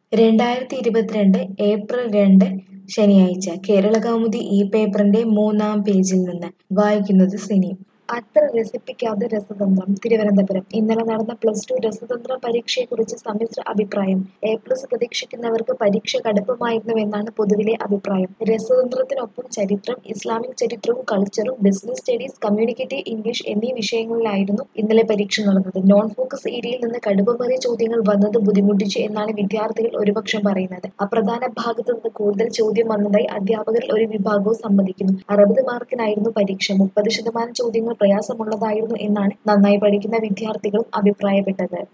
രണ്ടായിരത്തി ഇരുപത്തിരണ്ട് ഏപ്രിൽ രണ്ട് ശനിയാഴ്ച കേരളകൗമുദി ഈ പേപ്പറിന്റെ മൂന്നാം പേജിൽ നിന്ന് വായിക്കുന്നത് സിനി അത്ര രസിപ്പിക്കാത്ത രസതന്ത്രം തിരുവനന്തപുരം ഇന്നലെ നടന്ന പ്ലസ് ടു രസതന്ത്ര പരീക്ഷയെക്കുറിച്ച് സമ്മിശ്ര അഭിപ്രായം എ പ്ലസ് പ്രതീക്ഷിക്കുന്നവർക്ക് പരീക്ഷ കടുപ്പമായിരുന്നുവെന്നാണ് പൊതുവിലെ അഭിപ്രായം രസതന്ത്രത്തിനൊപ്പം ചരിത്രം ഇസ്ലാമിക് ചരിത്രവും കൾച്ചറും ബിസിനസ് സ്റ്റഡീസ് കമ്മ്യൂണിക്കേറ്റീവ് ഇംഗ്ലീഷ് എന്നീ വിഷയങ്ങളിലായിരുന്നു ഇന്നലെ പരീക്ഷ നടന്നത് നോൺ ഫോക്കസ് ഏരിയയിൽ നിന്ന് കടുപ്പമേറിയ ചോദ്യങ്ങൾ വന്നത് ബുദ്ധിമുട്ടിച്ചു എന്നാണ് വിദ്യാർത്ഥികൾ ഒരുപക്ഷം പറയുന്നത് അപ്രധാന ഭാഗത്തു നിന്ന് കൂടുതൽ ചോദ്യം വന്നതായി അധ്യാപകരിൽ ഒരു വിഭാഗവും സമ്മതിക്കുന്നു അറുപത് മാർക്കിനായിരുന്നു പരീക്ഷ മുപ്പത് ശതമാനം ചോദ്യങ്ങൾ പ്രയാസമുള്ളതായിരുന്നു എന്നാണ് നന്നായി പഠിക്കുന്ന വിദ്യാർത്ഥികളും അഭിപ്രായപ്പെട്ടത്